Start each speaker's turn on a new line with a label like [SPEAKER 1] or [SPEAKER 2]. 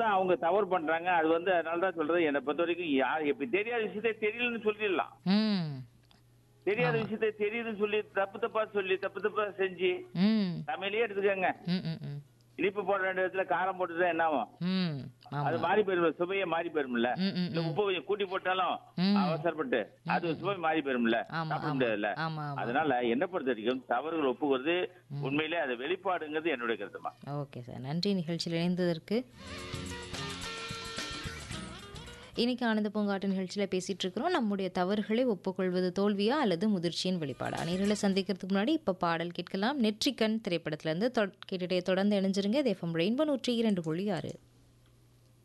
[SPEAKER 1] தான் அவங்க தவறு பண்றாங்க அது வந்து அதனால தான் சொல்றது என்னை பொறுத்த வரைக்கும் யார் இப்ப தெரியாத விஷயத்தை தெரியலன்னு சொல்லிடலாம்
[SPEAKER 2] ம்
[SPEAKER 1] தெரியாத விஷயத்தை தெரியுதுன்னு சொல்லி தப்பு தப்பா சொல்லி தப்பு தப்பா செஞ்சு
[SPEAKER 2] ம்
[SPEAKER 1] தமிழையே எடுத்துக்கோங்க
[SPEAKER 2] ம் ம் ம்
[SPEAKER 1] இனிப்பு போடுற ரெண்டு இடத்துல காரம் போட்டுதான் என்ன ஆகும்
[SPEAKER 2] ம்
[SPEAKER 1] அது
[SPEAKER 2] ஆமா
[SPEAKER 1] மாறி போயிரும் சுவையே மாறி போயிரும்ல
[SPEAKER 2] ம் ம்
[SPEAKER 1] இல்ல உப்பு கொஞ்சம் கூட்டி போட்டாலும்
[SPEAKER 2] ம்.
[SPEAKER 1] அவசரப்பட்டு அது சுவை மாறி போயிரும்ல
[SPEAKER 2] ஆமா
[SPEAKER 1] சாப்பிட
[SPEAKER 2] ஆமா
[SPEAKER 1] முடியாதுல்ல
[SPEAKER 2] ஆமா ஆமா
[SPEAKER 1] அதனால என்ன பொறுத்த வரைக்கும் தவறுகள் ஒப்புகிறது உண்மையிலே அது வெளிப்பாடுங்கிறது என்னுடைய கருத்துமா
[SPEAKER 2] ஓகே சார் நன்றி நிகழ்ச்சியில் இணைந்ததற்கு இன்னைக்கு ஆனந்த பூங்காட்டு நிகழ்ச்சியில் பேசிட்டு இருக்கிறோம் நம்முடைய தவறுகளை ஒப்புக்கொள்வது தோல்வியா அல்லது முதிர்ச்சியின் வெளிப்பாடா நேரில் சந்திக்கிறதுக்கு முன்னாடி இப்போ பாடல் கேட்கலாம் நெற்றிக்கண் திரைப்படத்திலேருந்து கேட்டுட்டே தொடர்ந்து இணைஞ்சிருங்க இது எஃப்எம் ரெயின்போ நூற்றி இரண்டு புள்ளி ஆறு